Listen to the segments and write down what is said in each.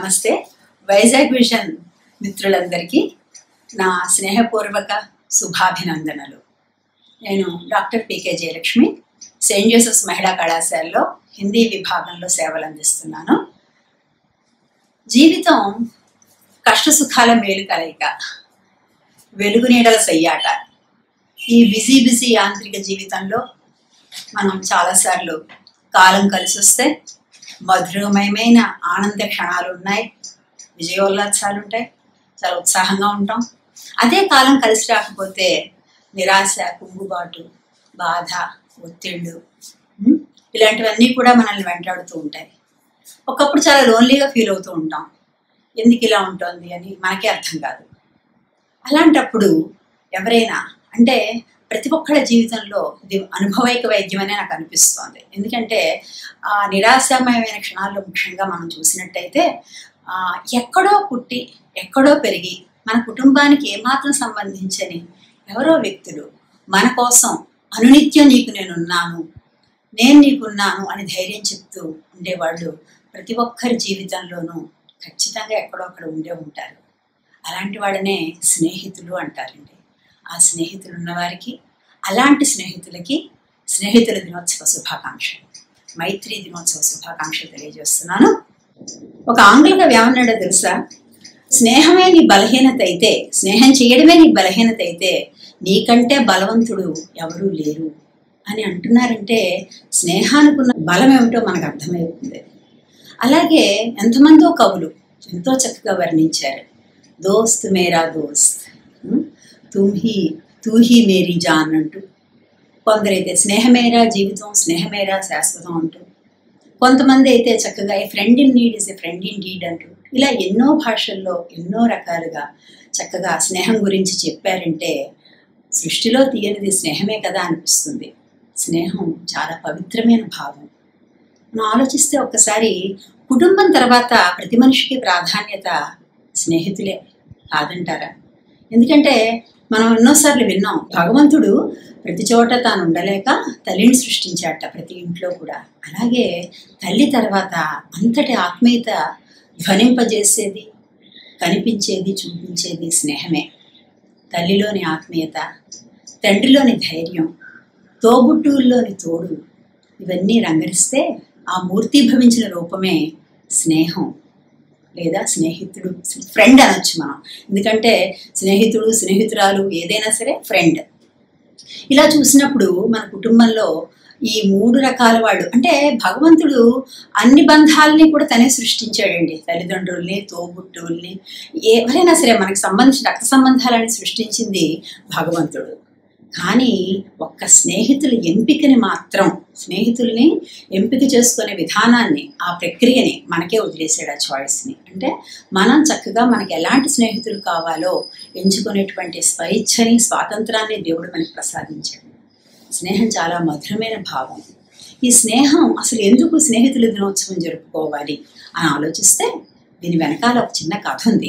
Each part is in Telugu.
నమస్తే వైజాగ్ విజన్ మిత్రులందరికీ నా స్నేహపూర్వక శుభాభినందనలు నేను doctor PK Jayalakshmi St Joseph's మహిళా కళాశాలలో హిందీ విభాగంలో సేవలు అందిస్తున్నాను జీవితం కష్ట సుఖాల మేలు కలయిక వెలుగు నీడల సయ్యాట ఈ బిజీ బిజీ యాంత్రిక జీవితంలో మనం చాలాసార్లు కాలం కలిసి వస్తే మధురమయమైన ఆనంద క్షణాలు ఉన్నాయి విజయోల్లాసాలు ఉంటాయి చాలా ఉత్సాహంగా ఉంటాం అదే కాలం కలిసి రాకపోతే నిరాశ కుంగుబాటు బాధ ఒత్తిళ్ళు ఉమ్, ఇలాంటివన్నీ కూడా మనల్ని వెంటాడుతూ ఉంటాయి ఒకప్పుడు చాలా లోన్లీగా ఫీల్ అవుతూ ఉంటాం ఎందుకు ఇలా ఉంటుంది అని మనకే అర్థం కాదు అలాంటప్పుడు ఎవరైనా అంటే ప్రతి ఒక్కళ్ళ జీవితంలో ఇది అనుభవైక వైద్యమనే నాకు అనిపిస్తోంది ఎందుకంటే ఆ నిరాశామయమైన క్షణాల్లో ముఖ్యంగా మనం చూసినట్టయితే ఆ, ఎక్కడో పుట్టి ఎక్కడో పెరిగి మన కుటుంబానికి ఏమాత్రం సంబంధించని ఎవరో వ్యక్తులు మన కోసం అనునిత్యం నీకు నేనున్నాను నేను నీకున్నాను అని ధైర్యం చెప్తూ ఉండేవాళ్ళు ప్రతి ఒక్కరి జీవితంలోనూ ఖచ్చితంగా ఎక్కడో అక్కడ ఉండే ఉంటారు అలాంటి వాళ్ళనే స్నేహితులు అంటారండి ఆ స్నేహితులు ఉన్నవారికి అలాంటి స్నేహితులకి స్నేహితుల దినోత్సవ శుభాకాంక్షలు మైత్రి దినోత్సవ శుభాకాంక్షలు తెలియజేస్తున్నాను ఒక ఆంగ్లంగా ఏమన్నాడో తెలుసా స్నేహమే నీ బలహీనత అయితే స్నేహం చేయడమే నీ బలహీనత అయితే నీకంటే బలవంతుడు ఎవరూ లేరు అని అంటున్నారంటే స్నేహానికి ఉన్న బలం ఏమిటో మనకు అర్థమవుతుంది అలాగే ఎంతమందో కవులు ఎంతో చక్కగా వర్ణించారు దోస్త్ మేరా దోస్త్ ఉమ్, తుమ్ హీ తూ హీ మేరీ జాన్ అంటూ కొందరైతే స్నేహమేరా జీవితం స్నేహమేరా శాశ్వతం అంటూ కొంతమంది అయితే చక్కగా a friend in need is a friend indeed అంటూ ఇలా ఎన్నో భాషల్లో ఎన్నో రకాలుగా చక్కగా స్నేహం గురించి చెప్పారంటే సృష్టిలో తీయనిది స్నేహమే కదా అనిపిస్తుంది స్నేహం చాలా పవిత్రమైన భావం మనం ఆలోచిస్తే ఒక్కసారి కుటుంబం తర్వాత ప్రతి మనిషికి ప్రాధాన్యత స్నేహితులే కాదంటారా ఎందుకంటే మనం ఎన్నోసార్లు విన్నాం భగవంతుడు ప్రతి చోట తాను ఉండలేక తల్లిని సృష్టించాట ప్రతి ఇంట్లో కూడా అలాగే తల్లి తర్వాత అంతటి ఆత్మీయత ధ్వనింపజేసేది కనిపించేది చూపించేది స్నేహమే తల్లిలోని ఆత్మీయత తండ్రిలోని ధైర్యం తోబుట్టువుల్లోని తోడు ఇవన్నీ రంగరిస్తే ఆ మూర్తిభవించిన రూపమే స్నేహం లేదా స్నేహితుడు ఫ్రెండ్ అనొచ్చు మనం ఎందుకంటే స్నేహితుడు స్నేహితురాలు ఏదైనా సరే ఫ్రెండ్ ఇలా చూసినప్పుడు మన కుటుంబంలో ఈ మూడు రకాల వాడు అంటే భగవంతుడు అన్ని బంధాలని కూడా తనే సృష్టించాడండి తల్లిదండ్రుల్ని తోబుట్టువుల్ని ఎవరైనా సరే మనకి సంబంధించిన రక్త సంబంధాలని సృష్టించింది భగవంతుడు కానీ ఒక్క స్నేహితుల ఎంపికని మాత్రం స్నేహితుల్ని ఎంపిక చేసుకునే విధానాన్ని ఆ ప్రక్రియని మనకే వదిలేసాడు ఆ చాయిస్ని అంటే మనం చక్కగా మనకి ఎలాంటి స్నేహితులు కావాలో ఎంచుకునేటువంటి స్వైచ్ఛని స్వాతంత్రాన్ని దేవుడు మనకి ప్రసాదించాడు స్నేహం చాలా మధురమైన భావం ఈ స్నేహం అసలు ఎందుకు స్నేహితుల దినోత్సవం జరుపుకోవాలి అని ఆలోచిస్తే దీని వెనకాల ఒక చిన్న కథ ఉంది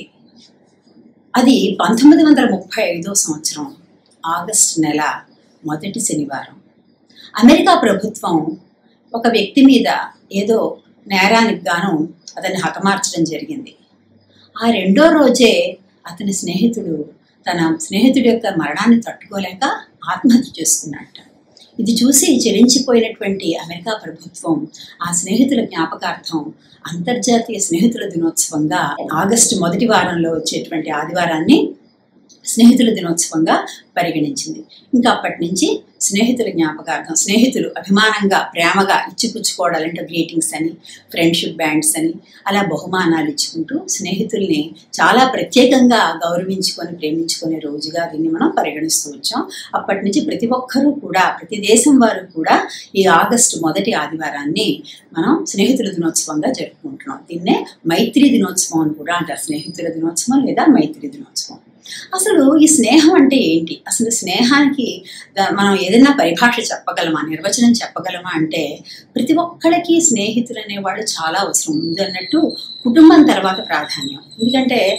అది పంతొమ్మిది వందల ముప్పై ఐదో సంవత్సరం ఆగస్టు నెల మొదటి శనివారం అమెరికా ప్రభుత్వం ఒక వ్యక్తి మీద ఏదో నేరానికి గాను అతన్ని హతమార్చడం జరిగింది ఆ రెండో రోజే అతని స్నేహితుడు తన స్నేహితుడి యొక్క మరణాన్ని తట్టుకోలేక ఆత్మహత్య చేసుకున్నట్ట ఇది చూసి చెలించిపోయినటువంటి అమెరికా ప్రభుత్వం ఆ స్నేహితుల జ్ఞాపకార్థం అంతర్జాతీయ స్నేహితుల దినోత్సవంగా ఆగస్టు మొదటి వారంలో వచ్చేటువంటి ఆదివారాన్ని స్నేహితుల దినోత్సవంగా పరిగణించింది ఇంకా అప్పటి నుంచి స్నేహితుల జ్ఞాపకార్థం స్నేహితులు అభిమానంగా ప్రేమగా ఇచ్చిపుచ్చుకోవడాలంటే గ్రీటింగ్స్ అని ఫ్రెండ్షిప్ బ్యాండ్స్ అని అలా బహుమానాలు ఇచ్చుకుంటూ స్నేహితుల్ని చాలా ప్రత్యేకంగా గౌరవించుకొని ప్రేమించుకునే రోజుగా దీన్ని మనం పరిగణిస్తూ వచ్చాం అప్పటి నుంచి ప్రతి ఒక్కరూ కూడా ప్రతి దేశం వారు కూడా ఈ ఆగస్టు మొదటి ఆదివారాన్ని మనం స్నేహితుల దినోత్సవంగా జరుపుకుంటున్నాం దీన్నే మైత్రి దినోత్సవం అని కూడా అంటారు స్నేహితుల దినోత్సవం లేదా మైత్రి దినోత్సవం అసలు ఈ స్నేహం అంటే ఏంటి అసలు స్నేహానికి దా- మనం ఏదైనా పరిభాష చెప్పగలమా నిర్వచనం చెప్పగలమా అంటే ప్రతి ఒక్కళ్ళకి స్నేహితులు అనేవాళ్ళు చాలా అవసరం ఉంది అన్నట్టు కుటుంబం తర్వాత ప్రాధాన్యం ఎందుకంటే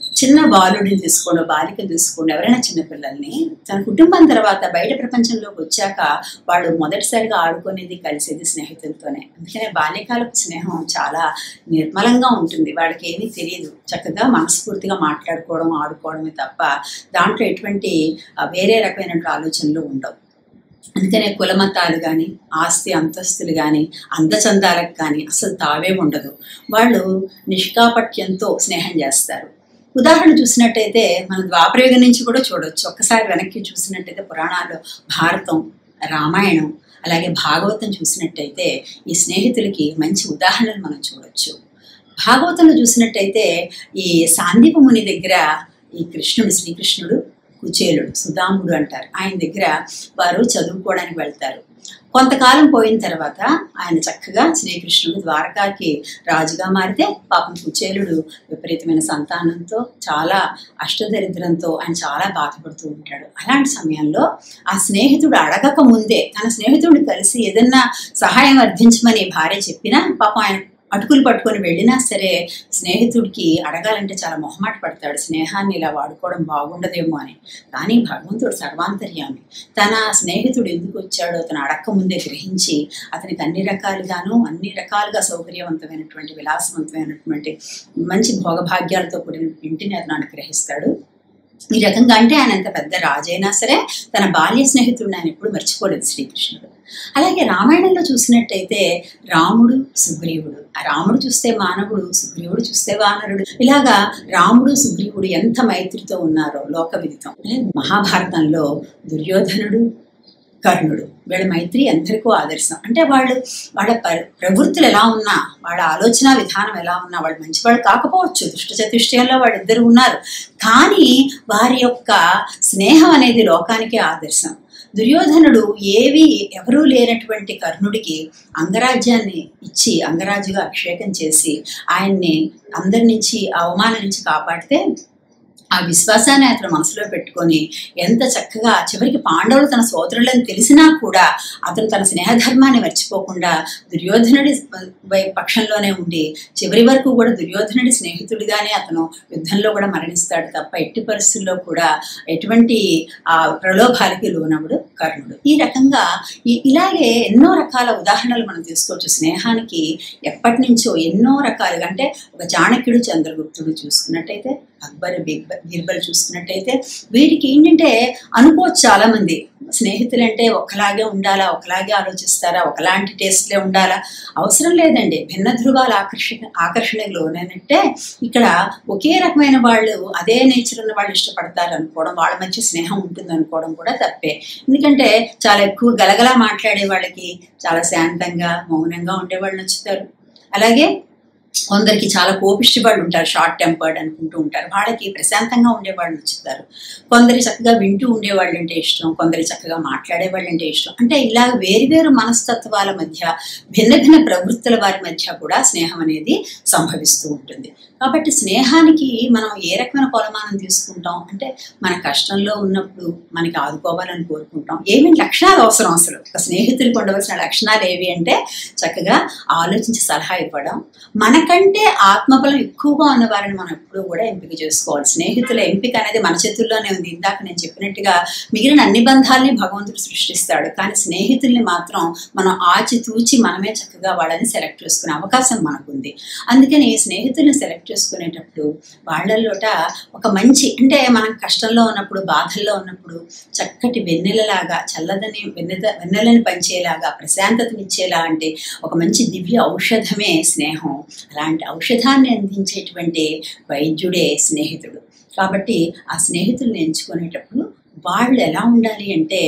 చిన్న బాలుడిని తీసుకోండి బాలికను తీసుకోండి ఎవరైనా చిన్నపిల్లల్ని తన కుటుంబం తర్వాత బయట ప్రపంచంలోకి వచ్చాక వాళ్ళు మొదటిసారిగా ఆడుకునేది కలిసేది స్నేహితులతోనే అందుకనే బాల్యకాలపు స్నేహం చాలా నిర్మలంగా ఉంటుంది వాళ్ళకి ఏమీ తెలియదు చక్కగా మనస్ఫూర్తిగా మాట్లాడుకోవడం ఆడుకోవడమే తప్ప దాంట్లో ఎటువంటి ఆ, వేరే రకమైనటువంటి ఆలోచనలు ఉండవు అందుకనే కులమతాలు కానీ ఆస్తి అంతస్తులు కానీ అందచందాలకు కానీ అసలు తావే ఉండదు వాళ్ళు నిష్కాపట్యంతో స్నేహం చేస్తారు ఉదాహరణ చూసినట్టయితే మన ద్వాపరయుగం నుంచి కూడా చూడొచ్చు ఒక్కసారి వెనక్కి చూసినట్టయితే పురాణాలు భారతం రామాయణం అలాగే భాగవతం చూసినట్టయితే ఈ స్నేహితులకి మంచి ఉదాహరణలు మనం చూడొచ్చు భాగవతంలో చూసినట్టయితే ఈ సాందీప ముని దగ్గర ఈ కృష్ణుడు శ్రీకృష్ణుడు కుచేలుడు సుధాముడు అంటారు ఆయన దగ్గర వారు చదువుకోవడానికి వెళ్తారు కొంతకాలం పోయిన తర్వాత ఆయన చక్కగా శ్రీకృష్ణుడు ద్వారకాకి రాజుగా మారితే పాపం కుచేలుడు విపరీతమైన సంతానంతో చాలా అష్టదరిద్రంతో ఆయన చాలా బాధపడుతూ ఉంటాడు అలాంటి సమయంలో ఆ స్నేహితుడు అడగక ముందే తన స్నేహితుడిని కలిసి ఏదన్నా సహాయం అర్థించమని భార్య చెప్పినా పాపం ఆయన అటుకులు పట్టుకొని వెళ్ళినా సరే స్నేహితుడికి అడగాలంటే చాలా మొహమాట పడతాడు స్నేహాన్ని ఇలా వాడుకోవడం బాగుండదేమో అని కానీ భగవంతుడు సర్వాంతర్యామి తన స్నేహితుడు ఎందుకు వచ్చాడో అతను అడక్క ముందే గ్రహించి అతనికి అన్ని రకాలుగాను అన్ని రకాలుగా సౌకర్యవంతమైనటువంటి విలాసవంతమైనటువంటి మంచి భోగభాగ్యాలతో కూడిన ఇంటిని అతను అనుగ్రహిస్తాడు ఈ రకంగా అంటే ఆయన ఎంత పెద్ద రాజైనా సరే తన బాల్య స్నేహితుడిని ఆయన ఎప్పుడు మర్చిపోలేదు శ్రీకృష్ణుడు అలాగే రామాయణంలో చూసినట్టయితే రాముడు సుగ్రీవుడు ఆ రాముడు చూస్తే మానవుడు సుగ్రీవుడు చూస్తే వానరుడు ఇలాగా రాముడు సుగ్రీవుడు ఎంత మైత్రితో ఉన్నారో లోక విదితం మహాభారతంలో దుర్యోధనుడు కర్ణుడు వీళ్ళ మైత్రి ఎందరికో ఆదర్శం అంటే వాళ్ళు వాళ్ళ ప- ప్రవృత్తులు ఎలా ఉన్నా వాళ్ళ ఆలోచన విధానం ఎలా ఉన్నా వాళ్ళు మంచివాళ్ళు కాకపోవచ్చు దుష్ట చతుష్టయంలో వాళ్ళిద్దరు ఉన్నారు కానీ వారి యొక్క స్నేహం అనేది లోకానికే ఆదర్శం దుర్యోధనుడు ఏవి ఎవరూ లేనటువంటి కర్ణుడికి అంగరాజ్యాన్ని ఇచ్చి అంగరాజుగా అభిషేకం చేసి ఆయన్ని అందరి నుంచి ఆ అవమానం నుంచి కాపాడితే ఆ విశ్వాసాన్ని అతను మనసులో పెట్టుకొని ఎంత చక్కగా చివరికి పాండవులు తన సోదరులని తెలిసినా కూడా అతను తన స్నేహధర్మాన్ని మర్చిపోకుండా దుర్యోధనుడి వై- పక్షంలోనే ఉండి చివరి వరకు కూడా దుర్యోధనుడి స్నేహితుడిగానే అతను యుద్ధంలో కూడా మరణిస్తాడు తప్ప ఎట్టి పరిస్థితుల్లో కూడా ఎటువంటి ఆ ప్రలోభాలకి లోనవుడు కర్ణుడు ఈ రకంగా ఈ- ఇలాగే ఎన్నో రకాల ఉదాహరణలు మనం తీసుకోవచ్చు స్నేహానికి ఎప్పటి నుంచో ఎన్నో రకాలుగా అంటే ఒక చాణక్యుడు చంద్రగుప్తుడు చూసుకున్నట్టయితే అక్బర్ బీర్బల్ బీర్బల్ చూసుకున్నట్టయితే వీరికి ఏంటంటే అనుకోవచ్చు చాలా మంది స్నేహితులు అంటే ఒకలాగే ఉండాలా ఒకలాగే ఆలోచిస్తారా ఒకలాంటి టేస్ట్లే ఉండాలా అవసరం లేదండి భిన్న ధృవాల ఆకర్షణ ఆకర్షణకు లోనంటే ఇక్కడ ఒకే రకమైన వాళ్ళు అదే నేచర్ ఉన్న వాళ్ళు ఇష్టపడతారు అనుకోవడం వాళ్ళ మధ్య స్నేహం ఉంటుంది అనుకోవడం కూడా తప్పే ఎందుకంటే చాలా ఎక్కువ గలగలా మాట్లాడే వాళ్ళకి చాలా శాంతంగా మౌనంగా ఉండే వాళ్ళు నచ్చుతారు అలాగే కొందరికి చాలా కోపిష్టి వాళ్ళు ఉంటారు షార్ట్ టెంపర్డ్ అనుకుంటూ ఉంటారు వాళ్ళకి ప్రశాంతంగా ఉండేవాళ్ళు నచ్చుతారు కొందరి చక్కగా వింటూ ఉండేవాళ్ళు అంటే ఇష్టం కొందరి చక్కగా మాట్లాడేవాళ్ళు అంటే ఇష్టం అంటే ఇలా వేరువేరు మనస్తత్వాల మధ్య భిన్న భిన్న ప్రవృత్తుల వారి మధ్య కూడా స్నేహం అనేది సంభవిస్తూ ఉంటుంది కాబట్టి స్నేహానికి మనం ఏ రకమైన కొలమానం తీసుకుంటాం అంటే మన కష్టంలో ఉన్నప్పుడు మనకి ఆదుకోవాలని కోరుకుంటాం ఏమేమి లక్షణాలు అవసరం అసలు ఒక స్నేహితుడికి ఉండవలసిన లక్షణాలు ఏవి అంటే చక్కగా ఆలోచించి సలహా ఇవ్వడం మనకంటే ఆత్మబలం ఎక్కువగా ఉన్న వారిని మనం ఎప్పుడూ కూడా ఎంపిక చేసుకోవాలి స్నేహితుల ఎంపిక అనేది మన చేతుల్లోనే ఉంది ఇందాక నేను చెప్పినట్టుగా మిగిలిన అన్ని బంధాలని భగవంతుడు సృష్టిస్తాడు కానీ స్నేహితుల్ని మాత్రం మనం ఆచితూచి మనమే చక్కగా వాళ్ళని సెలెక్ట్ చేసుకునే అవకాశం మనకుంది అందుకని స్నేహితుల్ని సెలెక్ట్ చేసుకునేటప్పుడు వాళ్ళలోట ఒక మంచి అంటే మనం కష్టంలో ఉన్నప్పుడు బాధల్లో ఉన్నప్పుడు చక్కటి వెన్నెలలాగా చల్లదని వెన్నెల వెన్నెలని పంచేలాగా ప్రశాంతతనిచ్చేలా అంటే ఒక మంచి దివ్య ఔషధమే స్నేహం అలాంటి ఔషధాన్ని అందించేటువంటి వైద్యుడే స్నేహితుడు కాబట్టి ఆ స్నేహితుల్ని ఎంచుకునేటప్పుడు వాళ్ళు ఎలా ఉండాలి అంటే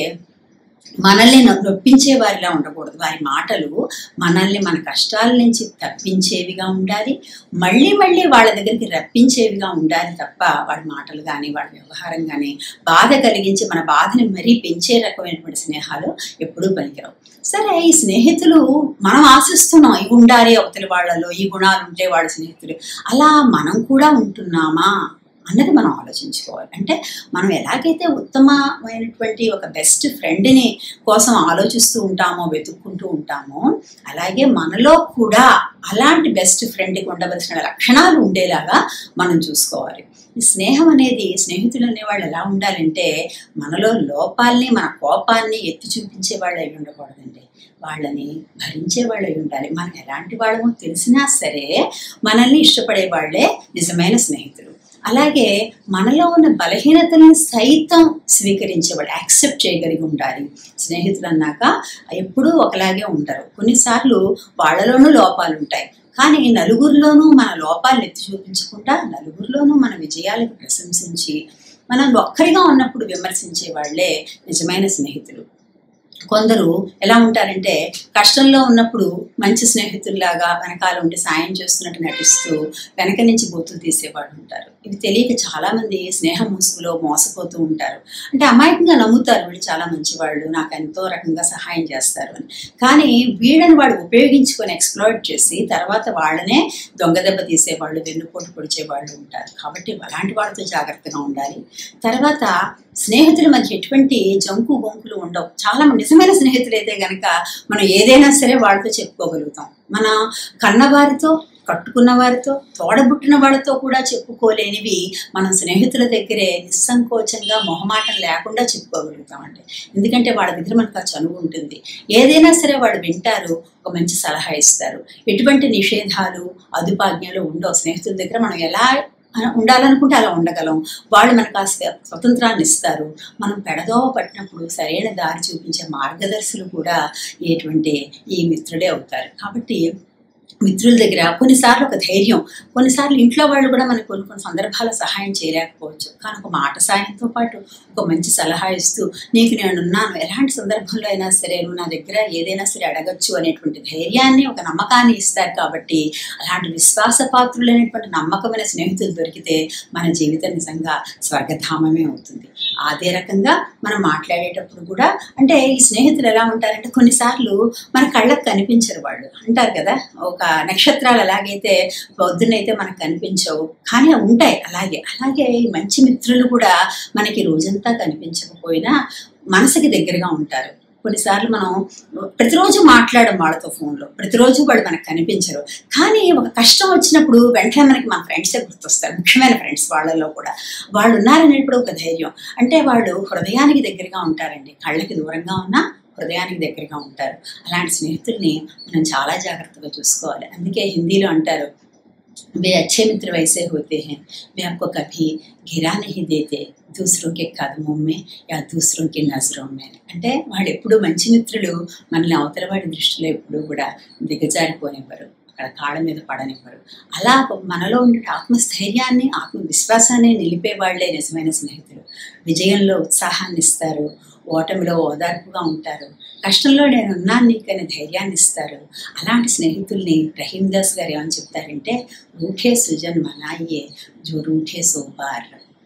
మనల్ని నొ- నొప్పించే వారిలా ఉండకూడదు వారి మాటలు మనల్ని మన కష్టాల నుంచి తప్పించేవిగా ఉండాలి మళ్ళీ మళ్ళీ వాళ్ళ దగ్గరికి రప్పించేవిగా ఉండాలి తప్ప వాడి మాటలు కానీ వాడి వ్యవహారం కానీ బాధ కలిగించి మన బాధని మరీ పెంచే రకమైనటువంటి స్నేహాలు ఎప్పుడూ పనికిరావు సరే ఈ స్నేహితులు మనం ఆశిస్తున్నాం ఇవి ఉండాలి అవతలి వాళ్ళలో ఈ గుణాలు ఉంటే వాళ్ళ స్నేహితులు అలా మనం కూడా ఉంటున్నామా అన్నది మనం ఆలోచించుకోవాలి అంటే మనం ఎలాగైతే ఉత్తమమైనటువంటి ఒక బెస్ట్ ఫ్రెండ్ని కోసం ఆలోచిస్తూ ఉంటామో వెతుక్కుంటూ ఉంటామో అలాగే మనలో కూడా అలాంటి బెస్ట్ ఫ్రెండ్కి ఉండవలసిన లక్షణాలు ఉండేలాగా మనం చూసుకోవాలి ఈ స్నేహం అనేది స్నేహితులు అనేవాళ్ళు ఎలా ఉండాలంటే మనలో లోపాల్ని మన కోపాన్ని ఎత్తి చూపించే వాళ్ళు అయి ఉండకూడదండి వాళ్ళని భరించే వాళ్ళు అయి ఉండాలి మనం ఎలాంటి వాళ్ళమో తెలిసినా సరే మనల్ని ఇష్టపడే వాళ్ళే నిజమైన స్నేహితులు అలాగే మనలో ఉన్న బలహీనతలను సైతం స్వీకరించేవాళ్ళు యాక్సెప్ట్ చేయగలిగి ఉండాలి స్నేహితులు అన్నాక ఎప్పుడూ ఒకలాగే ఉంటారు కొన్నిసార్లు వాళ్ళలోనూ లోపాలు ఉంటాయి కానీ నలుగురిలోనూ మన లోపాలు ఎత్తి చూపించకుండా నలుగురిలోనూ మన విజయాలకు ప్రశంసించి మనం ఒక్కరిగా ఉన్నప్పుడు విమర్శించే వాళ్ళే నిజమైన స్నేహితులు కొందరు ఎలా ఉంటారంటే కష్టంలో ఉన్నప్పుడు మంచి స్నేహితుల్లాగా వెనకాల ఉండి సాయం చేస్తున్నట్టు నటిస్తూ వెనక నుంచి బూతులు తీసేవాళ్ళు ఉంటారు ఇవి తెలియక చాలామంది స్నేహ ముసుగులో మోసపోతూ ఉంటారు అంటే అమాయకంగా నమ్ముతారు వీళ్ళు చాలా మంచివాళ్ళు నాకు ఎంతో రకంగా సహాయం చేస్తారు అని కానీ వీళ్ళని వాడు ఉపయోగించుకొని ఎక్స్ప్లోయిట్ చేసి తర్వాత వాళ్ళనే దొంగ దెబ్బ తీసేవాళ్ళు వెన్నుపోటు పొడిచేవాళ్ళు ఉంటారు కాబట్టి అలాంటి వాళ్ళతో జాగ్రత్తగా ఉండాలి తర్వాత స్నేహితుల మధ్య ఎటువంటి జంకు బొంకులు ఉండవు చాలా నిజమైన స్నేహితులైతే గనక మనం ఏదైనా సరే వాళ్ళతో చెప్పుకోగలుగుతాం మన కన్నవారితో కట్టుకున్న వారితో తోడబుట్టిన వాళ్ళతో కూడా చెప్పుకోలేనివి మనం స్నేహితుల దగ్గరే నిస్సంకోచంగా మొహమాటం లేకుండా చెప్పుకోగలుగుతామండి ఎందుకంటే వాళ్ళ దగ్గర మనకు ఆ చనువు ఉంటుంది ఏదైనా సరే వాళ్ళు వింటారు ఒక మంచి సలహా ఇస్తారు ఎటువంటి నిషేధాలు అదుపాజ్ఞలు ఉండవు స్నేహితుల దగ్గర మనం ఎలా ఉండాలనుకుంటే అలా ఉండగలం వాళ్ళు మనకు ఆ స్వతంత్రాన్ని ఇస్తారు మనం పెడదోవ పట్టినప్పుడు సరైన దారి చూపించే మార్గదర్శులు కూడా ఎటువంటి ఈ మిత్రుడే అవుతారు కాబట్టి మిత్రుల దగ్గర కొన్నిసార్లు ఒక ధైర్యం కొన్నిసార్లు ఇంట్లో వాళ్ళు కూడా మనకు కొన్ని కొన్ని సందర్భాల్లో సహాయం చేయలేకపోవచ్చు కానీ ఒక మాట సాయంతో పాటు ఒక మంచి సలహా ఇస్తూ నీకు నేను ఉన్నాను ఎలాంటి సందర్భంలో అయినా సరే నువ్వు నా దగ్గర ఏదైనా సరే అడగచ్చు అనేటువంటి ధైర్యాన్ని ఒక నమ్మకాన్ని ఇస్తారు కాబట్టి అలాంటి విశ్వాసపాత్రులైనటువంటి నమ్మకమైన స్నేహితులు దొరికితే మన జీవితం నిజంగా స్వర్గధామమే అవుతుంది అదే రకంగా మనం మాట్లాడేటప్పుడు కూడా అంటే ఈ స్నేహితులు ఎలా ఉంటారంటే కొన్నిసార్లు మన కళ్ళకు కనిపించరు వాళ్ళు అంటారు కదా ఒక నక్షత్రాలు ఎలాగైతే పొద్దున్నైతే మనకు కనిపించవు కానీ ఉంటాయి అలాగే అలాగే ఈ మంచి మిత్రులు కూడా మనకి రోజంతా కనిపించకపోయినా మనసుకి దగ్గరగా ఉంటారు కొన్నిసార్లు మనం ప్రతిరోజు మాట్లాడడం వాళ్ళతో ఫోన్లో ప్రతిరోజు వాళ్ళు మనకు కనిపించరు కానీ ఒక కష్టం వచ్చినప్పుడు వెంటనే మనకి మన ఫ్రెండ్సే గుర్తొస్తారు ముఖ్యమైన ఫ్రెండ్స్ వాళ్ళలో కూడా వాళ్ళు ఉన్నారనేప్పుడు ఒక ధైర్యం అంటే వాళ్ళు హృదయానికి దగ్గరగా ఉంటారండి కళ్ళకి దూరంగా ఉన్నా హృదయానికి దగ్గరగా ఉంటారు అలాంటి స్నేహితుల్ని మనం చాలా జాగ్రత్తగా చూసుకోవాలి అందుకే హిందీలో అంటారు वे अच्छे मित्र वैसे होते हैं वे आपको कभी गिरा नहीं देते దూసరో కే కదమో మే యా దూసరో కే నజరో మే అంటే వాడు ఎప్పుడు మంచి మిత్రులు మనల్ని అవతల వాడి దృష్టిలో ఎప్పుడు కూడా దిగజారిపోనివ్వరు అక్కడ కాళ్ళ మీద పడనివ్వరు అలా మనలో ఉండే ఆత్మస్థైర్యాన్ని ఆత్మవిశ్వాసాన్ని నిలిపే వాళ్లే నిజమైన స్నేహితులు విజయంలో ఉత్సాహాన్ని ఇస్తారు ఓటమిలో ఓదార్పుగా ఉంటారు కష్టంలో నేను ఉన్నాను నీకనే ధైర్యాన్ని ఇస్తారు అలాంటి స్నేహితుల్ని రహీం దాస్ గారు ఏమని చెప్తారంటే రూఠే సృజన్ మనాయే జో రూఠే సోబార్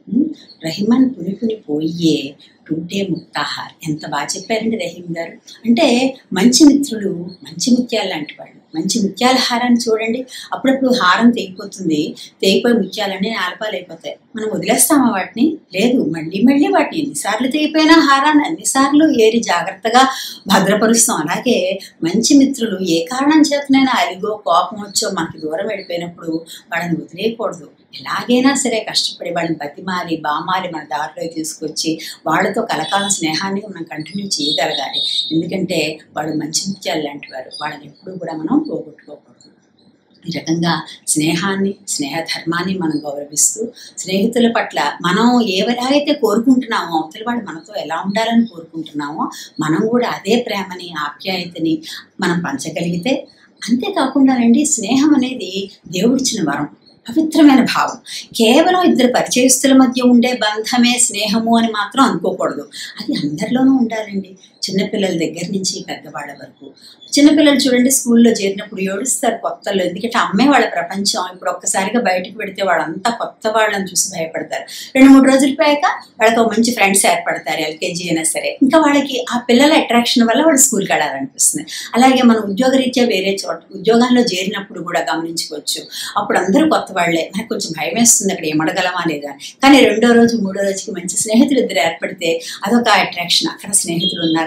రహిమన్ పుని పుని పోయే టూటే ముక్తాహార్ ఎంత బాగా చెప్పారండి రహీం గారు అంటే మంచి మిత్రులు మంచి ముత్యాలు లాంటి వాళ్ళు మంచి ముత్యాల హారాన్ని చూడండి అప్పుడప్పుడు హారం తెగిపోతుంది తెగిపోయి ముత్యాలన్నీ నాలపాలు అయిపోతాయి మనం వదిలేస్తామా వాటిని లేదు మళ్ళీ మళ్ళీ వాటిని ఎన్నిసార్లు తెగిపోయినా హారాన్ని అన్నిసార్లు ఏరి జాగ్రత్తగా భద్రపరుస్తాం అలాగే మంచి మిత్రులు ఏ కారణం చేతనైనా అలిగో కోపం వచ్చో మనకి దూరం వెళ్ళిపోయినప్పుడు వాళ్ళని వదిలేయకూడదు ఎలాగైనా సరే కష్టపడి వాళ్ళని బతిమాలి బామాలి మన దారిలో తీసుకొచ్చి వాళ్ళతో కలకాలం స్నేహాన్ని మనం కంటిన్యూ చేయగలగాలి ఎందుకంటే వాళ్ళు మంచి ముత్యాలు లాంటి వారు వాళ్ళని ఎప్పుడూ కూడా మనం పోగొట్టుకోకూడదు ఈ రకంగా స్నేహాన్ని స్నేహ ధర్మాన్ని మనం గౌరవిస్తూ స్నేహితుల పట్ల మనం ఏవైతే కోరుకుంటున్నామో అవతల వాళ్ళు మనతో ఎలా ఉండాలని కోరుకుంటున్నామో మనం కూడా అదే ప్రేమని ఆప్యాయతని మనం పంచగలిగితే అంతేకాకుండానండి స్నేహం అనేది దేవుడిచ్చిన వరం పవిత్రమైన భావం కేవలం ఇద్దరు పరిచయస్తుల మధ్య ఉండే బంధమే స్నేహము అని మాత్రం అనుకోకూడదు అది అందరిలోనూ ఉండాలండి చిన్నపిల్లల దగ్గర నుంచి పెద్దవాళ్ళ వరకు చిన్నపిల్లలు చూడండి స్కూల్లో చేరినప్పుడు ఏడుస్తారు కొత్తలో ఎందుకంటే అమ్మే వాళ్ళ ప్రపంచం ఇప్పుడు ఒక్కసారిగా బయటకు పెడితే వాళ్ళంతా కొత్త వాళ్ళని చూసి భయపడతారు రెండు మూడు రోజులు పోయాక వాళ్ళకి ఒక మంచి ఫ్రెండ్స్ ఏర్పడతారు ఎల్కేజీ అయినా సరే ఇంకా వాళ్ళకి ఆ పిల్లల అట్రాక్షన్ వల్ల వాళ్ళు స్కూల్కి వెళ్ళాలనిపిస్తుంది అలాగే మనం ఉద్యోగరీత్యా వేరే చోట ఉద్యోగంలో చేరినప్పుడు కూడా గమనించుకోవచ్చు అప్పుడు అందరూ కొత్త వాళ్ళే మనకు కొంచెం భయం వేస్తుంది అక్కడ ఏమడగలమా లేదా కానీ రెండో రోజు మూడో రోజుకి మంచి స్నేహితులు ఇద్దరు ఏర్పడితే అదొక అట్రాక్షన్ అక్కడ స్నేహితులు ఉన్నారని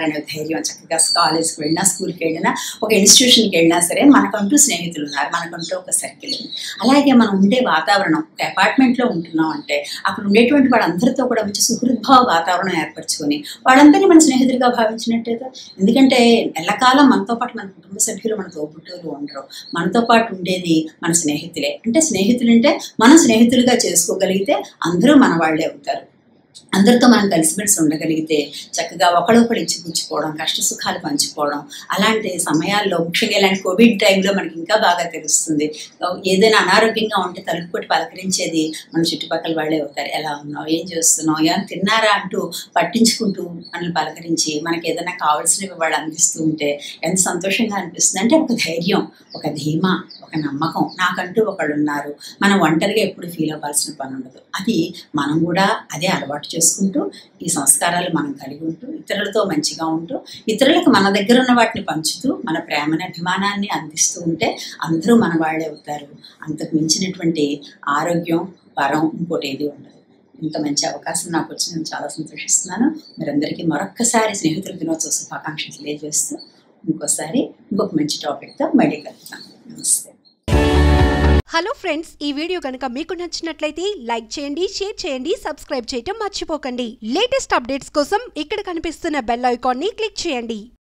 అనే ధైర్యం చక్కగా కాలేజ్కి వెళ్ళినా స్కూల్కి వెళ్ళినా ఒక ఇన్స్టిట్యూషన్కి వెళ్ళినా సరే మనకంటూ స్నేహితులు ఉన్నారు మనకంటూ ఒక సర్కిల్ ఉంది అలాగే మనం ఉండే వాతావరణం ఒక అపార్ట్మెంట్లో ఉంటున్నాం అంటే అక్కడ ఉండేటువంటి వాళ్ళందరితో కూడా మంచి సుహృద్భావ వాతావరణం ఏర్పరచుకొని వాళ్ళందరినీ మన స్నేహితులుగా భావించినట్టేగా ఎందుకంటే ఎల్లకాలం మనతో పాటు మన కుటుంబ సభ్యులు మన తోబుట్టువులు ఉండరు మనతో పాటు ఉండేది మన స్నేహితులే అంటే స్నేహితులు అంటే మనం స్నేహితులుగా చేసుకోగలిగితే అందరూ మన వాళ్ళే అవుతారు అందరితో మనం కలిసిమెలిసి ఉండగలిగితే చక్కగా ఒకడొకడు ఇచ్చిపుచ్చుకోవడం కష్ట సుఖాలు పంచుకోవడం అలాంటి సమయాల్లో ముఖ్యంగా ఇలాంటి కోవిడ్ టైంలో మనకి ఇంకా బాగా తెలుస్తుంది ఏదైనా అనారోగ్యంగా ఉంటే తలుపు కొట్టి పలకరించేది మన చుట్టుపక్కల వాళ్ళే అవుతారు ఎలా ఉన్నావు ఏం చేస్తున్నావు ఏమైనా తిన్నారా అంటూ పట్టించుకుంటూ మనల్ని పలకరించి మనకి ఏదైనా కావాల్సినవి వాళ్ళు అందిస్తూ ఉంటే ఎంత సంతోషంగా అనిపిస్తుంది అంటే ఒక ధైర్యం ఒక ధీమా ఒక నమ్మకం నాకంటూ ఒకళ్ళు ఉన్నారు మనం ఒంటరిగా ఎప్పుడు ఫీల్ అవ్వాల్సిన పని ఉండదు అది మనం కూడా అదే అలవాటు చేసుకుంటూ ఈ సంస్కారాలు మనం కలిగి ఉంటూ ఇతరులతో మంచిగా ఉంటూ ఇతరులకు మన దగ్గర ఉన్న వాటిని పంచుతూ మన ప్రేమని అభిమానాన్ని అందిస్తూ ఉంటే అందరూ మన వాళ్ళే అవుతారు అంతకు మించినటువంటి ఆరోగ్యం వరం ఇంకోటి ఏది ఉండదు ఇంత మంచి అవకాశం నాకు వచ్చి నేను చాలా సంతోషిస్తున్నాను మీరందరికీ మరొక్కసారి స్నేహితుల దినోత్సవ శుభాకాంక్షలు తెలియజేస్తూ ఇంకోసారి ఇంకొక మంచి టాపిక్తో మళ్ళీ కలుగుతాను నమస్తే హలో ఫ్రెండ్స్ ఈ వీడియో కనుక మీకు నచ్చినట్లయితే లైక్ చేయండి షేర్ చేయండి సబ్స్క్రైబ్ చేయటం మర్చిపోకండి లేటెస్ట్ అప్డేట్స్ కోసం ఇక్కడ కనిపిస్తున్న బెల్ ఐకాన్ని క్లిక్ చేయండి